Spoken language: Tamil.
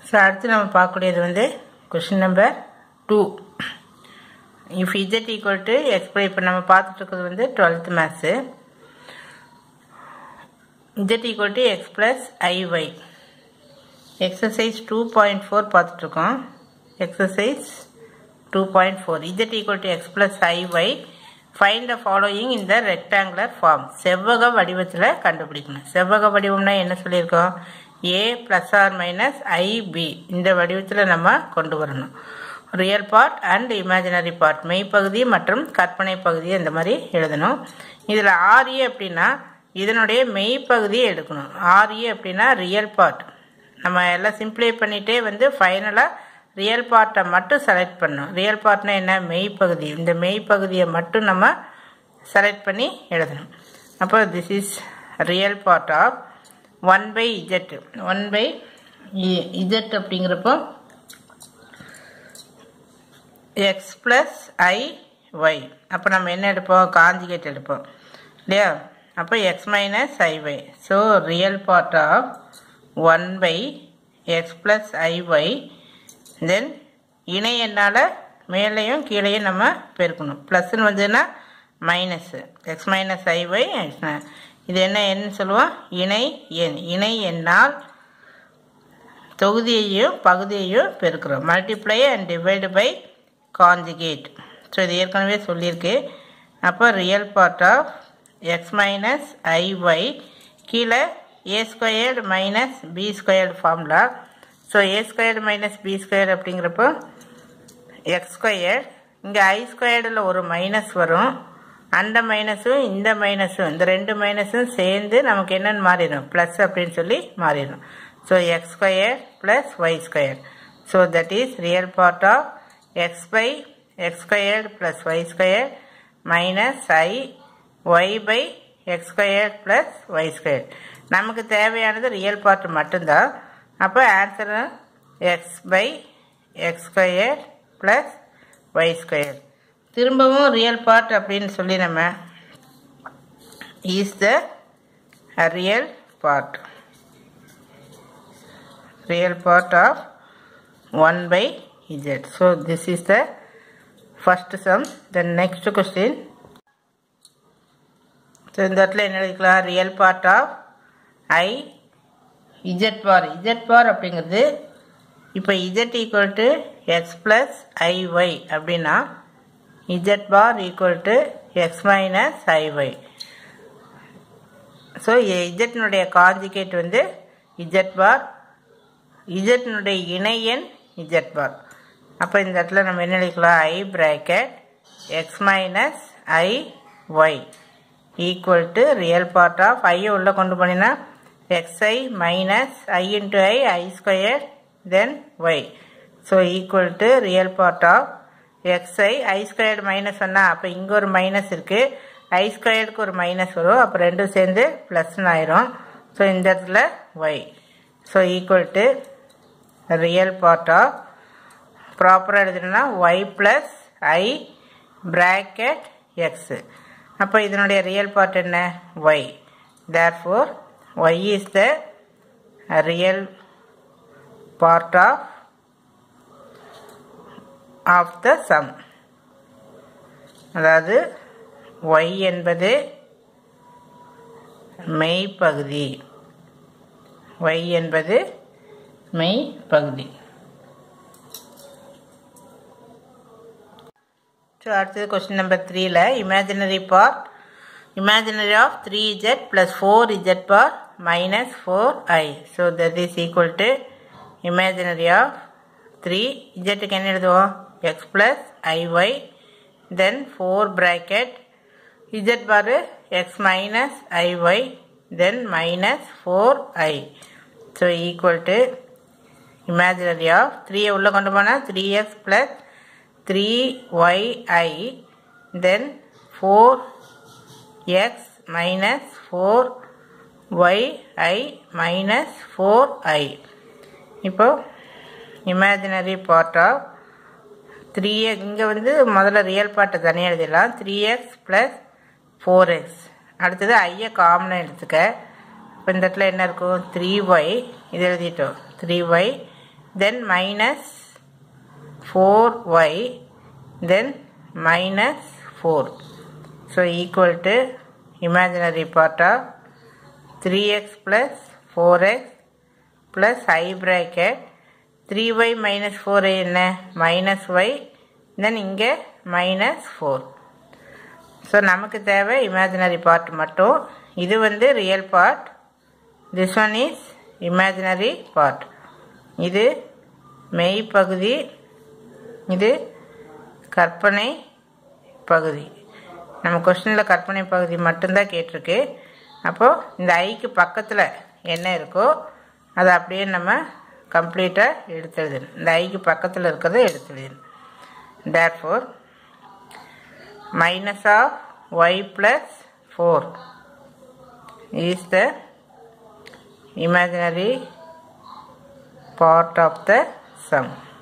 ஸோ அடுத்து நம்ம பார்க்கக்கூடியது வந்து question number two if z equal to x plus i இப்போ நம்ம பார்த்துட்டு இருக்கிறது வந்து twelfth maths z equal to x plus i y exercise two point four பார்த்துட்ருக்கோம் exercise two point four z equal to x plus i y find the following இந்த ரெக்டாங்குலர் ஃபார்ம் செவ்வக வடிவத்தில் கண்டுபிடிக்கணும் செவ்வக வடிவம்னா என்ன சொல்லியிருக்கோம் a plus r minus i b இந்த வடிவத்தில் நம்ம கொண்டு வரணும் real part and imaginary part மெய்ப்பகுதி மற்றும் கற்பனை பகுதி இந்த மாதிரி எழுதணும் இதில் ஆர்ஏ அப்படின்னா இதனுடைய மெய்ப்பகுதியை எடுக்கணும் ஆர்ஏ அப்படின்னா ரியல் பார்ட் நம்ம எல்லாம் சிம்பிளை பண்ணிகிட்டே வந்து ஃபைனலாக ரியல் பார்ட்டை மட்டும் செலக்ட் பண்ணணும் ரியல் பார்ட்னா என்ன மெய்ப்பகுதி இந்த மெய்ப்பகுதியை மட்டும் நம்ம செலக்ட் பண்ணி எழுதணும் அப்போ this is real part of one by z one by z அப்படிங்கிறப்போ எக்ஸ் ப்ளஸ் ஐ ஒய் அப்போ நம்ம என்ன எடுப்போம் காஞ்சிகேட் எடுப்போம் இல்லையா அப்போ x minus i y so real part of one by x plus i y then இணை என்னால் மேலேயும் கீழேயும் நம்ம பெருக்கணும் ப்ளஸ்ன்னு வந்ததுன்னா minus x minus i y இது என்ன எண்ணு சொல்லுவோம் இணை எண் இணை எண்ணால் தொகுதியையும் பகுதியையும் பெருக்கிறோம் multiply and divide by conjugate so இது ஏற்கனவே சொல்லியிருக்கு அப்போ real part of x minus i y கீழே a squared minus b squared formula so a squared minus b square அப்படிங்கிறப்போ எக்ஸ் ஸ்கொயர்ட் இங்கே ஐ ஸ்கொயர்டில் ஒரு மைனஸ் வரும் அந்த மைனஸும் இந்த மைனஸும் இந்த ரெண்டு மைனஸும் சேர்ந்து நமக்கு என்னென்னு மாறிடும் ப்ளஸ் அப்படின்னு சொல்லி மாறிடும் so x square plus y square so that is real part of x by x squared plus y square minus i y by x square plus y square நமக்கு தேவையானது ரியல் பார்ட் மட்டும்தான் அப்போ answer x by x square plus y square திரும்பவும் ரியல் பார்ட் அப்படின்னு சொல்லி நம்ம is the real part real part of one by z so this is the first sum then next question so இந்த இடத்துல என்ன எழுதிக்கலாம் real part of i z bar z bar அப்படிங்கிறது இப்போ z equal to x plus i y அப்படின்னா z bar equal to x minus i y so இஜெட்னுடைய காஞ்சிகேட் வந்து இஜெட் பார் இஜெட்னுடைய இணையன் இஜெட் பார் அப்போ இந்த இடத்துல நம்ம என்ன எழுதிக்கலாம் i bracket x minus i y equal to real part of ஐயை உள்ளே கொண்டு போனீங்கன்னா xi minus i into i i square then y so equal to real part of xi i squared minus ஒன்னா அப்போ இங்கே ஒரு மைனஸ் இருக்குது ஐ ஸ்கொயர்டுக்கு ஒரு மைனஸ் வரும் அப்போ ரெண்டும் சேர்ந்து ப்ளஸ்னு ஆயிரும் ஸோ இந்த இடத்துல y so equal to real part of ப்ராப்பராக எழுதுனா y plus i bracket x அப்போ இதனுடைய ரியல் பார்ட் என்ன y therefore y is the real part of of the sum அதாவது y என்பது மெய்ப்பகுதி y என்பது மெய்ப்பகுதி ஸோ அடுத்தது கொஸ்டின் நம்பர் த்ரீல imaginary part imaginary of 3z plus 4z bar minus 4i. So that is equal to imaginary of 3 z க்கு என்ன எழுதுவோம் x plus iy then 4 bracket z bar x minus iy then minus 4i. So equal to imaginary of 3 உள்ள கொண்டு போனா 3x plus 3yi then 4 x minus 4 yi minus 4i இப்போ இமேஜினரி பார்ட் ஆஃப் த்ரீ இங்கே வந்து முதல்ல ரியல் பார்ட்டை தனியாக எழுதிடலாம் three x plus four x அடுத்தது ஐயை காமனாக எடுத்துக்க இப்போ இந்த இடத்துல என்ன இருக்கும் த்ரீ ஒய் இது எழுதிட்டோம் three y then minus 4y then minus 4 so equal to imaginary part of 3x plus 4x plus i bracket 3y minus 4 என்ன minus y then இங்கே minus 4 ஸோ நமக்கு தேவை இமேஜினரி பார்ட் மட்டும் இது வந்து real part this one is imaginary part இது மெய் பகுதி இது கற்பனை பகுதி நம்ம கொஸ்டினில் கற்பனை பகுதி மட்டும்தான் கேட்டிருக்கு அப்போது இந்த ஐக்கு பக்கத்தில் என்ன இருக்கோ அதை அப்படியே நம்ம கம்ப்ளீட்டாக எடுத்து எழுதணும் இந்த ஐக்கு பக்கத்தில் இருக்கிறத எடுத்து எழுதணும் therefore minus of y plus 4 is the imaginary part of the sum